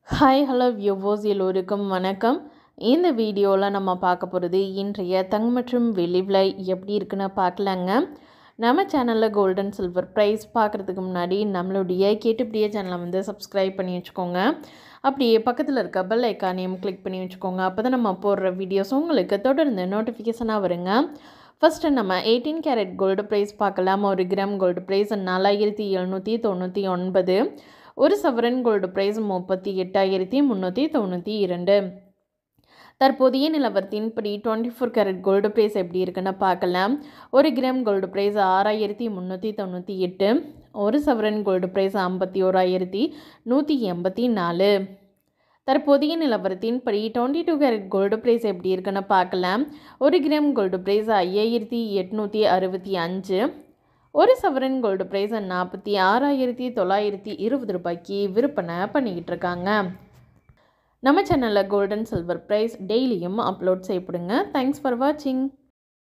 hi hello viewers எல்லோருக்கும் வணக்கம் இந்த வீடியோவில் நம்ம பார்க்க போகிறது இன்றைய தங்கம் மற்றும் வெள்ளி விலை எப்படி இருக்குன்னு பார்க்கலாங்க நம்ம சேனலில் கோல்டன் சில்வர் ப்ரைஸ் பார்க்குறதுக்கு முன்னாடி நம்மளுடைய கேட்டுப்படியே சேனலை வந்து சப்ஸ்கிரைப் பண்ணி வச்சுக்கோங்க அப்படியே பக்கத்தில் இருக்க பெல் ஐக்கானையும் கிளிக் பண்ணி வச்சுக்கோங்க அப்போ தான் நம்ம போடுற வீடியோஸ் உங்களுக்கு தொடர்ந்து நோட்டிஃபிகேஷனாக வருங்க ஃபஸ்ட்டு நம்ம எயிட்டீன் கேரட் கோல்டு ப்ரைஸ் பார்க்கலாம் ஒரு கிராம் கோல்டு ப்ரைஸ் நாலாயிரத்தி எழுநூற்றி தொண்ணூற்றி ஒன்பது ஒரு சவரன் கோல்டு ப்ரைஸ் முப்பத்தி எட்டாயிரத்தி முந்நூற்றி தொண்ணூற்றி இரண்டு தற்போதைய நிலவரத்தின்படி twenty four carat gold price எப்படி இருக்குன்னு பார்க்கலாம் ஒரு கிராம் கோல்டு ப்ரைஸ் ஆறாயிரத்தி முந்நூற்றி தொண்ணூற்றி எட்டு ஒரு சவரன் கோல்டு ப்ரைஸ் ஐம்பத்தி ஓராயிரத்தி நூற்றி எண்பத்தி நாலு தற்போதைய நிலவரத்தின்படி twenty two carat gold price எப்படி இருக்குன்னு பார்க்கலாம் ஒரு கிராம் கோல்டு ப்ரைஸ் ஐயாயிரத்தி எட்நூற்றி அறுபத்தி அஞ்சு ஒரு சவரன் கோல்டு ப்ரைஸ் நாற்பத்தி ஆறாயிரத்தி தொள்ளாயிரத்தி இருபது ரூபாய்க்கு விற்பனை பண்ணிக்கிட்டு இருக்காங்க நம்ம சேனலில் கோல்டன் சில்வர் ப்ரைஸ் டெய்லியும் அப்லோட் செய்யப்படுங்க தேங்க்ஸ் ஃபார் வாட்சிங்